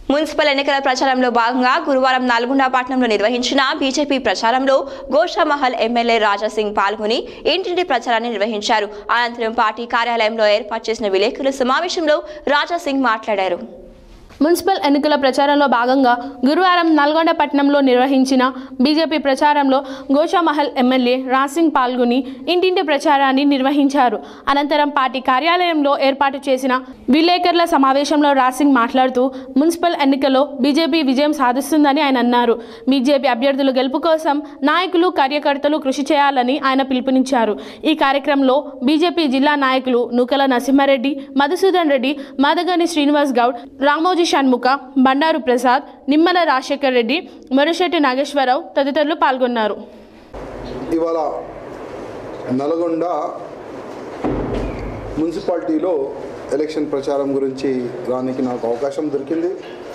municipal ఎన్నికల ప్రచారంలో భాగంగా గురువారం నల్గొండ పట్టణంలో నిర్వహించిన బీజేపీ ప్రచారంలో గోషామహల్ ఎమ్మెల్యే రాజాసింగ్ పాల్గొని ఇంటింటి ప్రచారాన్ని నిర్వహించారు అనంతరం పార్టీ కార్యాలయంలో ఏర్పాటు చేసిన విలేకరుల సమావేశంలో రాజాసింగ్ మాట్లాడారు మున్సిపల్ ఎన్నికల ప్రచారంలో భాగంగా గురువారం నల్గొండ పట్టణంలో నిర్వహించిన బీజేపీ ప్రచారంలో గోషామహల్ ఎమ్మెల్యే రాసింగ్ పాల్గొని ఇంటింటి ప్రచారాన్ని నిర్వహించారు అనంతరం పార్టీ కార్యాలయంలో ఏర్పాటు చేసిన విలేకరుల సమావేశంలో రాసింగ్ మాట్లాడుతూ మున్సిపల్ ఎన్నికల్లో బీజేపీ విజయం సాధిస్తుందని ఆయన అన్నారు బీజేపీ అభ్యర్థుల గెలుపు కోసం నాయకులు కార్యకర్తలు కృషి చేయాలని ఆయన పిలుపునిచ్చారు ఈ కార్యక్రమంలో బీజేపీ జిల్లా నాయకులు నూకల నరసింహారెడ్డి మధుసూదన్ రెడ్డి మాదగాని శ్రీనివాస్ గౌడ్ రామోజీ షణ్ముఖ బండారు ప్రసాద్ నిమ్మల రాజశేఖర్ రెడ్డి మొరశెట్టి నాగేశ్వరరావు తదితరులు పాల్గొన్నారు ఇవాళ నల్గొండ మున్సిపాలిటీలో ఎలక్షన్ ప్రచారం గురించి రానికి నాకు అవకాశం దొరికింది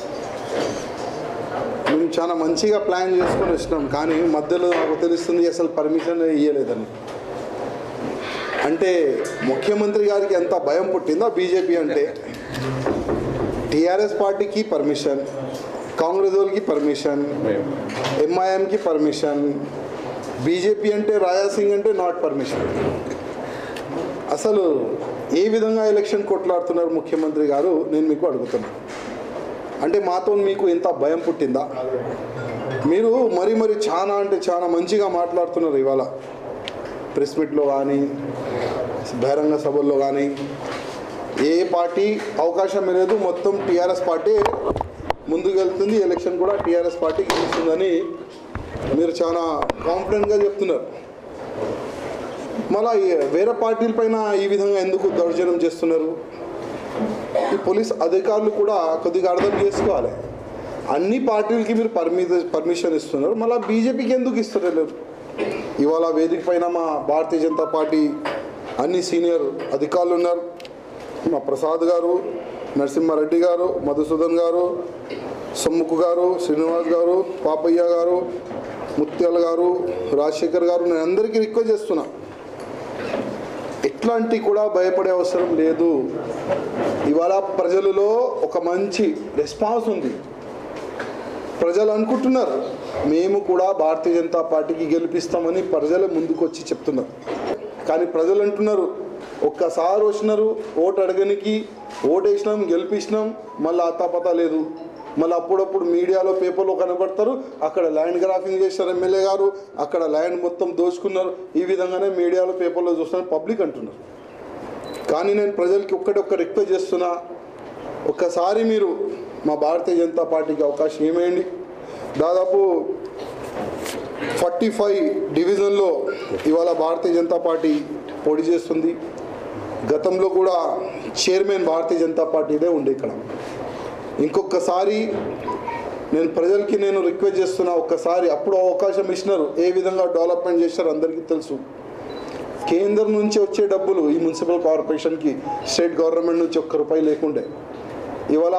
మేము చాలా మంచిగా ప్లాన్ చేసుకొని వచ్చినాం కానీ మధ్యలో నాకు తెలుస్తుంది అసలు పర్మిషన్ ఇవ్వలేదని అంటే ముఖ్యమంత్రి గారికి ఎంత భయం పుట్టిందో బీజేపీ అంటే టీఆర్ఎస్ పార్టీకి పర్మిషన్ కాంగ్రెస్ వాళ్ళకి పర్మిషన్ ఎంఐఎంకి పర్మిషన్ బీజేపీ అంటే రాజాసింగ్ అంటే నాట్ పర్మిషన్ అసలు ఏ విధంగా ఎలక్షన్ కొట్లాడుతున్నారు ముఖ్యమంత్రి గారు నేను మీకు అడుగుతున్నాను అంటే మాతో మీకు ఎంత భయం పుట్టిందా మీరు మరి మరి చాలా అంటే చాలా మంచిగా మాట్లాడుతున్నారు ఇవాళ ప్రెస్ మీట్లో కానీ బహిరంగ సభల్లో కానీ ఏ పార్టీ అవకాశం లేదు మొత్తం టీఆర్ఎస్ పార్టీ ముందుకెళ్తుంది ఎలక్షన్ కూడా టీఆర్ఎస్ పార్టీ గెలుస్తుందని మీరు చాలా కాన్ఫిడెంట్గా చెప్తున్నారు మళ్ళీ వేరే పార్టీల పైన ఈ విధంగా ఎందుకు దౌర్జన్యం చేస్తున్నారు ఈ పోలీస్ అధికారులు కూడా కొద్దిగా అర్థం చేసుకోవాలి అన్ని పార్టీలకి మీరు పర్మి పర్మిషన్ ఇస్తున్నారు మళ్ళీ బీజేపీకి ఎందుకు ఇస్తున్నారు ఇవాళ వేదిక పైన మా భారతీయ జనతా పార్టీ అన్ని సీనియర్ అధికారులు ఉన్నారు మా ప్రసాద్ గారు నరసింహారెడ్డి గారు మధుసూదన్ గారు సమ్ముఖ్ గారు శ్రీనివాస్ గారు పాపయ్య గారు ముత్యాల గారు రాజశేఖర్ గారు నేను అందరికీ రిక్వెస్ట్ చేస్తున్నా ఎట్లాంటి కూడా భయపడే అవసరం లేదు ఇవాళ ప్రజలలో ఒక మంచి రెస్పాన్స్ ఉంది ప్రజలు అనుకుంటున్నారు మేము కూడా భారతీయ జనతా పార్టీకి గెలిపిస్తామని ప్రజలే ముందుకు వచ్చి చెప్తున్నారు కానీ ప్రజలు అంటున్నారు ఒక్కసారి వచ్చినారు ఓటు అడగనికి ఓటు వేసినాం గెలిపించినాం మళ్ళీ ఆతాపత లేదు మళ్ళీ అప్పుడప్పుడు మీడియాలో పేపర్లో కనబడతారు అక్కడ ల్యాండ్ గ్రాఫింగ్ చేశారు ఎమ్మెల్యే గారు అక్కడ ల్యాండ్ మొత్తం దోచుకున్నారు ఈ విధంగానే మీడియాలో పేపర్లో చూస్తున్నారు పబ్లిక్ అంటున్నారు కానీ నేను ప్రజలకి ఒక్కటి ఒక్క రిక్వెస్ట్ చేస్తున్నా ఒక్కసారి మీరు మా భారతీయ జనతా పార్టీకి అవకాశం ఏమేయండి దాదాపు ఫార్టీ ఫైవ్ డివిజన్లో ఇవాళ భారతీయ జనతా పార్టీ పోటీ చేస్తుంది గతంలో కూడా చైర్మన్ భారతీయ జనతా పార్టీదే ఉండే ఇక్కడ ఇంకొకసారి నేను ప్రజలకి నేను రిక్వెస్ట్ చేస్తున్నా ఒక్కసారి అప్పుడు అవకాశం ఇచ్చినారు ఏ విధంగా డెవలప్మెంట్ చేశారు అందరికీ తెలుసు కేంద్రం నుంచి వచ్చే డబ్బులు ఈ మున్సిపల్ కార్పొరేషన్కి స్టేట్ గవర్నమెంట్ నుంచి ఒక్క రూపాయి లేకుండే ఇవాళ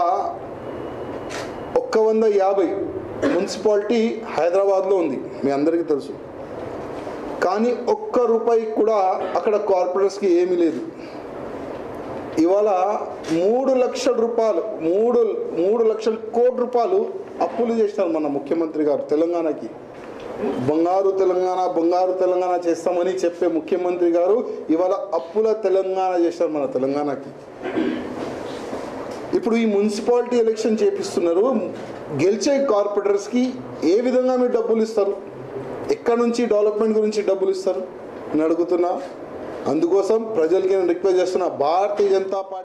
ఒక్క వంద యాభై మున్సిపాలిటీ హైదరాబాద్లో ఉంది మీ అందరికీ తెలుసు కానీ ఒక్క రూపాయి కూడా అక్కడ కార్పొరేట్స్కి ఏమీ లేదు ఇవాళ మూడు లక్షల రూపాయలు మూడు మూడు లక్షల కోటి రూపాయలు అప్పులు చేసినారు మన ముఖ్యమంత్రి గారు తెలంగాణకి బంగారు తెలంగాణ బంగారు తెలంగాణ చేస్తామని చెప్పే ముఖ్యమంత్రి గారు ఇవాళ అప్పుల తెలంగాణ చేశారు మన తెలంగాణకి ఇప్పుడు ఈ మున్సిపాలిటీ ఎలక్షన్ చేపిస్తున్నారు గెలిచే కార్పొరేటర్స్కి ఏ విధంగా మీరు డబ్బులు ఇస్తారు ఎక్కడ నుంచి డెవలప్మెంట్ గురించి డబ్బులు ఇస్తారు నేను అడుగుతున్నా అందుకోసం ప్రజలకి నేను రిక్వెస్ట్ చేస్తున్నా భారతీయ జనతా పార్టీ